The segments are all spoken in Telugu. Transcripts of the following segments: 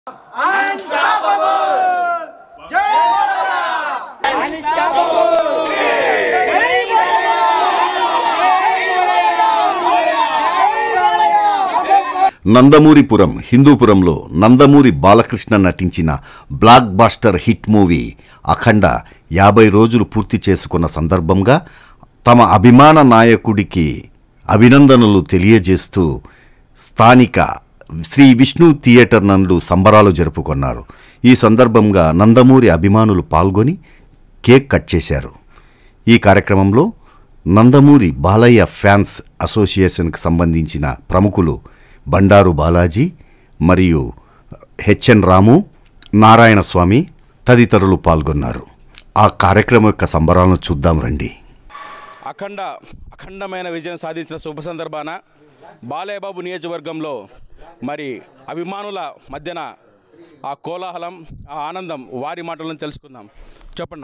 నందమూరిపురం హిందూపురంలో నందమూరి బాలకృష్ణ నటించిన blockbuster hit movie Akhanda యాభై రోజులు పూర్తి చేసుకున్న సందర్భంగా తమ అభిమాన నాయకుడికి అభినందనలు తెలియజేస్తూ స్థానిక శ్రీ విష్ణు థియేటర్ నందు సంబరాలు జరుపుకున్నారు ఈ సందర్భంగా నందమూరి అభిమానులు పాల్గొని కేక్ కట్ చేశారు ఈ కార్యక్రమంలో నందమూరి బాలయ్య ఫ్యాన్స్ అసోసియేషన్కి సంబంధించిన ప్రముఖులు బండారు బాలాజీ మరియు హెచ్ఎన్ రాము నారాయణ స్వామి తదితరులు పాల్గొన్నారు ఆ కార్యక్రమం యొక్క సంబరాలను చూద్దాం రండి అఖండ అఖండమైన విజయం సాధించిన శుభ సందర్భాన బాలయ్యబాబు నియోజకవర్గంలో మరి అభిమానుల మధ్యన ఆ కోలాహలం ఆ ఆనందం వారి మాటలను తెలుసుకుందాం చెప్పండి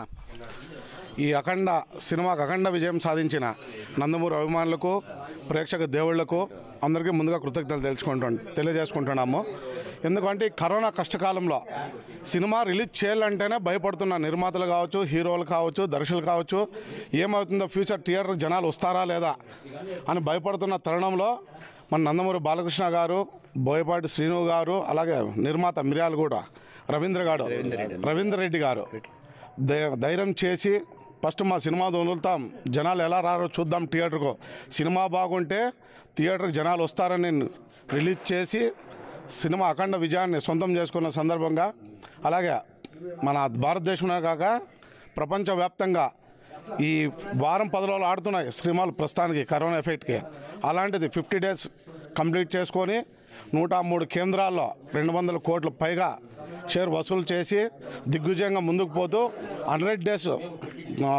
ఈ అఖండ సినిమాకు అఖండ విజయం సాధించిన నందమూరి అభిమానులకు ప్రేక్షక దేవుళ్లకు అందరికీ ముందుగా కృతజ్ఞతలు తెలుసుకుంటు తెలియజేసుకుంటున్నాము ఎందుకంటే ఈ కరోనా కష్టకాలంలో సినిమా రిలీజ్ చేయాలంటేనే భయపడుతున్న నిర్మాతలు కావచ్చు హీరోలు కావచ్చు దర్శకులు కావచ్చు ఏమవుతుందో ఫ్యూచర్ థియేటర్ జనాలు వస్తారా లేదా అని భయపడుతున్న తరుణంలో మన నందమూరి బాలకృష్ణ గారు బోయపాటి శ్రీను గారు అలాగే నిర్మాత మిర్యాలు కూడా రవీంద్ర గారు రవీంద్ర రెడ్డి గారు ధై- ధైర్యం చేసి ఫస్ట్ మా సినిమా వదులుతాం జనాలు ఎలా రారో చూద్దాం థియేటర్కు సినిమా బాగుంటే థియేటర్కి జనాలు వస్తారని రిలీజ్ చేసి సినిమా అఖండ విజయాన్ని సొంతం చేసుకున్న సందర్భంగా అలాగే మన భారతదేశంలో కాక ప్రపంచవ్యాప్తంగా ఈ వారం పది రోజులు ఆడుతున్నాయి సినిమాలు ప్రస్తుతానికి కరోనా ఎఫెక్ట్కి అలాంటిది ఫిఫ్టీ డేస్ కంప్లీట్ చేసుకొని నూట మూడు కేంద్రాల్లో రెండు వందల కోట్ల పైగా షేర్ వసూలు చేసి దిగ్విజయంగా ముందుకు పోతూ హండ్రెడ్ డేస్ ఆ,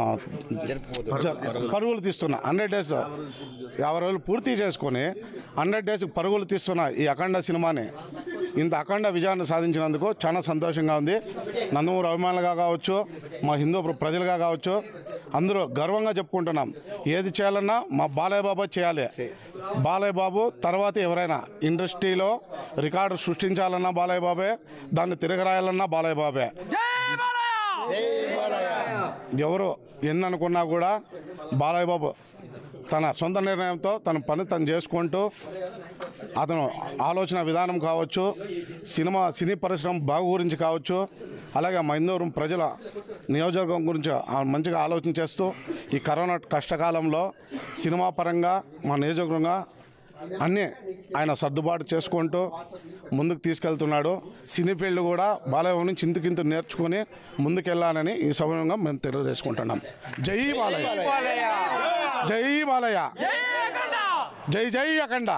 జ- పరుగులు తీస్తున్నా హండ్రెడ్ డేస్ యాభై రోజులు పూర్తి చేసుకొని హండ్రెడ్ డేస్ పరుగులు తీస్తున్న ఈ అఖండ సినిమాని ఇంత అఖండ విజయాన్ని సాధించినందుకు చాలా సంతోషంగా ఉంది నందమూరి అభిమానులుగా కావచ్చు మా హిందూ ప్ర- ప్రజలుగా కావచ్చు అందరూ గర్వంగా చెప్పుకుంటున్నాం ఏది చేయాలన్నా మా బాలయ్య బాబా చేయాలి బాలయ్య బాబు తర్వాత ఎవరైనా ఇండస్ట్రీలో రికార్డు సృష్టించాలన్నా బాలయ్య బాబే దాన్ని తిరగరాయాలన్నా బాలయ్య బాబే ఎవరు ఎన్ని అనుకున్నా కూడా బాలయ్య బాబు తన సొంత నిర్ణయంతో తన పని తను చేసుకుంటూ అతను ఆలోచన విధానం కావచ్చు సినిమా సినీ పరిశ్రమ బాగు గురించి కావచ్చు అలాగే మా హిందూరం ప్రజల నియోజకవర్గం గురించి ఆ మంచిగా ఆలోచన చేస్తూ ఈ కరోనా కష్టకాలంలో సినిమా పరంగా మా నియోజకవర్గంగా అన్నీ ఆయన సర్దుబాటు చేసుకుంటూ ముందుకు తీసుకెళ్తున్నాడు సినీ ఫీల్డ్ కూడా బాలయ్య నుంచి ఇంతకింత నేర్చుకుని ముందుకెళ్ళాలని ఈ సమయంగా మేము తెలియజేసుకుంటున్నాం జై బాలయ్య జై బాలయ్య జై జై అఖండ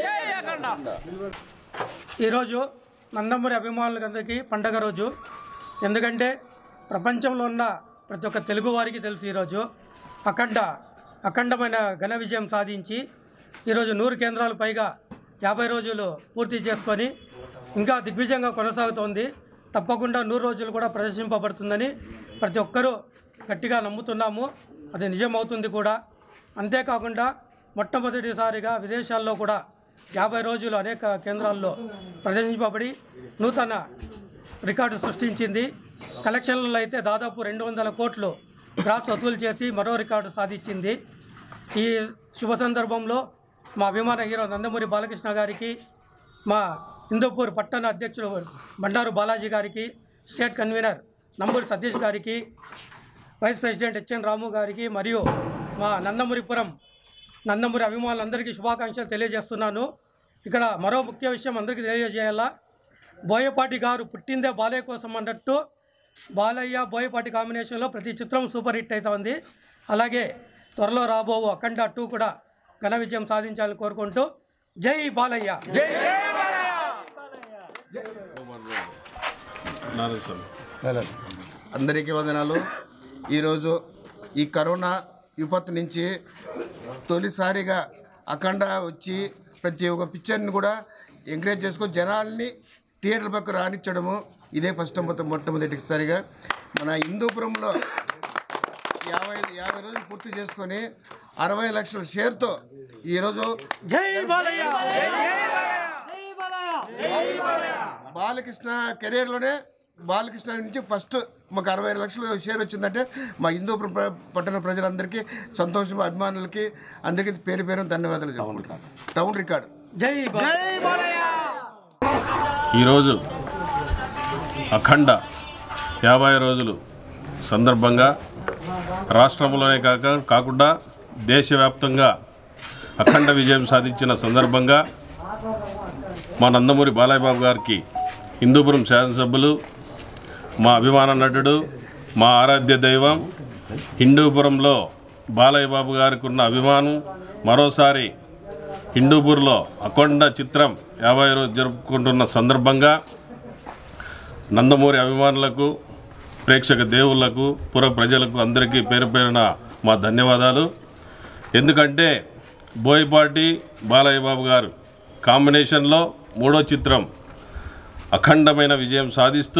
ఈరోజు నందమూరి అభిమానులందరికీ పండగ రోజు ఎందుకంటే ప్రపంచంలో ఉన్న ప్రతి ఒక్క తెలుగు వారికి తెలుసు ఈరోజు అఖండ అఖండమైన ఘన విజయం సాధించి ఈరోజు నూరు కేంద్రాలు పైగా యాభై రోజులు పూర్తి చేసుకొని ఇంకా దిగ్విజయంగా కొనసాగుతోంది తప్పకుండా నూరు రోజులు కూడా ప్రదర్శింపబడుతుందని ప్రతి ఒక్కరూ గట్టిగా నమ్ముతున్నాము అది నిజం అవుతుంది కూడా అంతేకాకుండా మొట్టమొదటిసారిగా విదేశాల్లో కూడా యాభై రోజులు అనేక కేంద్రాల్లో ప్రదర్శింపబడి నూతన రికార్డు సృష్టించింది కలెక్షన్లలో అయితే దాదాపు రెండు వందల కోట్లు గ్రాస్ వసూలు చేసి మరో రికార్డు సాధించింది ఈ శుభ సందర్భంలో మా అభిమాన హీరో నందమూరి బాలకృష్ణ గారికి మా హిందూపూర్ పట్టణ అధ్యక్షుడు బండారు బాలాజీ గారికి స్టేట్ కన్వీనర్ నంబూరి సతీష్ గారికి వైస్ ప్రెసిడెంట్ హెచ్ఎన్ రాము గారికి మరియు మా నందమూరిపురం నందమూరి అభిమానులందరికీ శుభాకాంక్షలు తెలియజేస్తున్నాను ఇక్కడ మరో ముఖ్య విషయం అందరికీ తెలియజేయాలా బోయపాటి గారు పుట్టిందే బాలయ్య కోసం అన్నట్టు బాలయ్య బోయపాటి కాంబినేషన్లో ప్రతి చిత్రం సూపర్ హిట్ అవుతోంది అలాగే త్వరలో రాబో అఖండ టూ కూడా ఘన విజయం సాధించాలని కోరుకుంటూ జై బాలయ్య జై అందరికీ వందనాలు ఈరోజు ఈ కరోనా విపత్తు నుంచి తొలిసారిగా అఖండ వచ్చి ప్రతి ఒక్క పిక్చర్ని కూడా ఎంకరేజ్ చేసుకొని జనాల్ని థియేటర్ పక్క రానిచ్చడము ఇదే ఫస్ట్ మొత్తం మొట్టమొదటిసారిగా మన హిందూపురంలో యాభై యాభై రోజులు పూర్తి చేసుకొని అరవై లక్షల షేర్తో ఈరోజు జై బాలయ్య బాలకృష్ణ కెరీర్లోనే బాలకృష్ణ నుంచి ఫస్ట్ మాకు అరవై ఐదు లక్షలు షేర్ వచ్చిందంటే మా హిందూపురం ప్ర- పట్టణ ప్రజలందరికీ సంతోషం అభిమానులకి అందరికీ పేరు పేరు ధన్యవాదాలు చెప్పుకుంటున్నాను టౌన్ రికార్డు జై బాలయ్య ఈరోజు అఖండ యాభై రోజులు సందర్భంగా రాష్ట్రంలోనే కాక కాకుండా దేశవ్యాప్తంగా అఖండ విజయం సాధించిన సందర్భంగా మా నందమూరి బాలయ్య బాబు గారికి హిందూపురం శాసనసభ్యులు మా అభిమాన నటుడు మా ఆరాధ్య దైవం హిందూపురంలో బాలయ్య బాబు గారికి ఉన్న అభిమానం మరోసారి హిందూపూర్లో అఖండ చిత్రం యాభై రోజు జరుపుకుంటున్న సందర్భంగా నందమూరి అభిమానులకు ప్రేక్షక దేవుళ్లకు పుర ప్రజలకు అందరికీ పేరు పేరున మా ధన్యవాదాలు ఎందుకంటే బోయపాటి బాలయ్య బాబు గారు కాంబినేషన్లో మూడో చిత్రం అఖండమైన విజయం సాధిస్తూ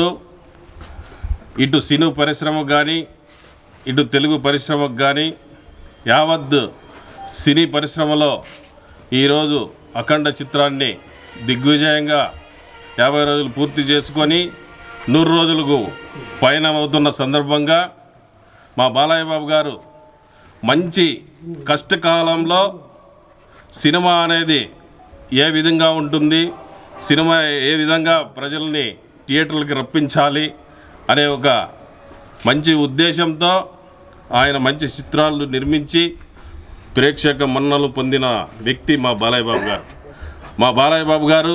ఇటు సిను పరిశ్రమకు కానీ ఇటు తెలుగు పరిశ్రమకు కానీ యావత్ సినీ పరిశ్రమలో ఈరోజు అఖండ చిత్రాన్ని దిగ్విజయంగా యాభై రోజులు పూర్తి చేసుకొని నూరు రోజులకు పయనమవుతున్న సందర్భంగా మా బాలయ్య బాబు గారు మంచి కష్టకాలంలో సినిమా అనేది ఏ విధంగా ఉంటుంది సినిమా ఏ విధంగా ప్రజల్ని థియేటర్లకి రప్పించాలి అనే ఒక మంచి ఉద్దేశంతో ఆయన మంచి చిత్రాలు నిర్మించి ప్రేక్షక మన్నలు పొందిన వ్యక్తి మా బాలయ్య బాబు గారు మా బాలయ్య బాబు గారు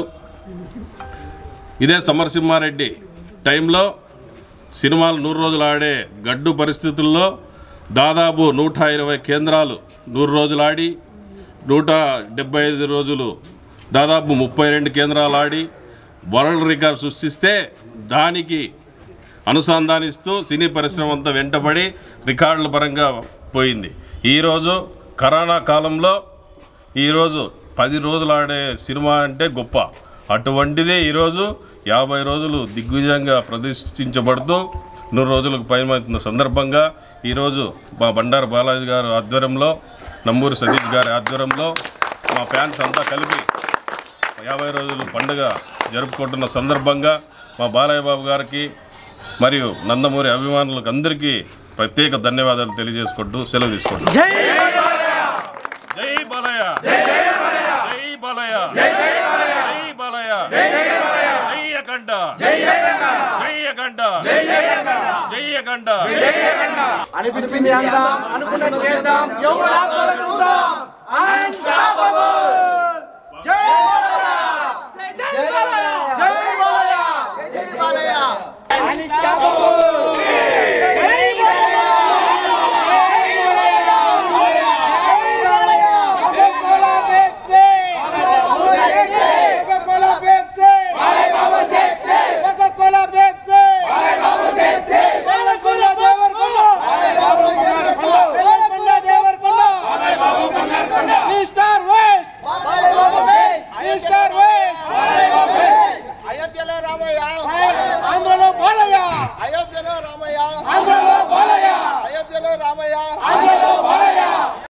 ఇదే సమరసింహారెడ్డి టైంలో సినిమాలు నూరు రోజులు ఆడే గడ్డు పరిస్థితుల్లో దాదాపు నూట ఇరవై కేంద్రాలు నూరు రోజులు ఆడి నూట డెబ్బై ఐదు రోజులు దాదాపు ముప్పై రెండు కేంద్రాలు ఆడి వరల్డ్ రికార్డ్ సృష్టిస్తే దానికి అనుసంధానిస్తూ సినీ పరిశ్రమ అంతా వెంటబడి రికార్డుల పరంగా పోయింది ఈరోజు కరోనా కాలంలో ఈరోజు పది రోజులు ఆడే సినిమా అంటే గొప్ప అటువంటిదే ఈరోజు యాభై రోజులు దిగ్విజయంగా ప్రదర్శించబడుతూ నూరు రోజులకు పైన సందర్భంగా ఈరోజు మా బండారు బాలాజీ గారు ఆధ్వర్యంలో నంబూరి సతీష్ గారి ఆధ్వర్యంలో మా ఫ్యాన్స్ అంతా కలిపి యాభై రోజులు పండుగ జరుపుకుంటున్న సందర్భంగా మా బాలయ్య బాబు గారికి మరియు నందమూరి అభిమానులకు అందరికీ ప్రత్యేక ధన్యవాదాలు తెలియజేసుకుంటూ సెలవు తీసుకుంటాం జై జై బాలయ్య జై బాలయ్య జై బాలయ్య జై అఖండ జై అఖండ జై అఖండ అనిపించింది అంతా అనుకున్నది చేద్దాం ఎవరు ఆపగలరు చూద్దాం Unstoppable! జై బాలయ్య! జై బాలయ్య!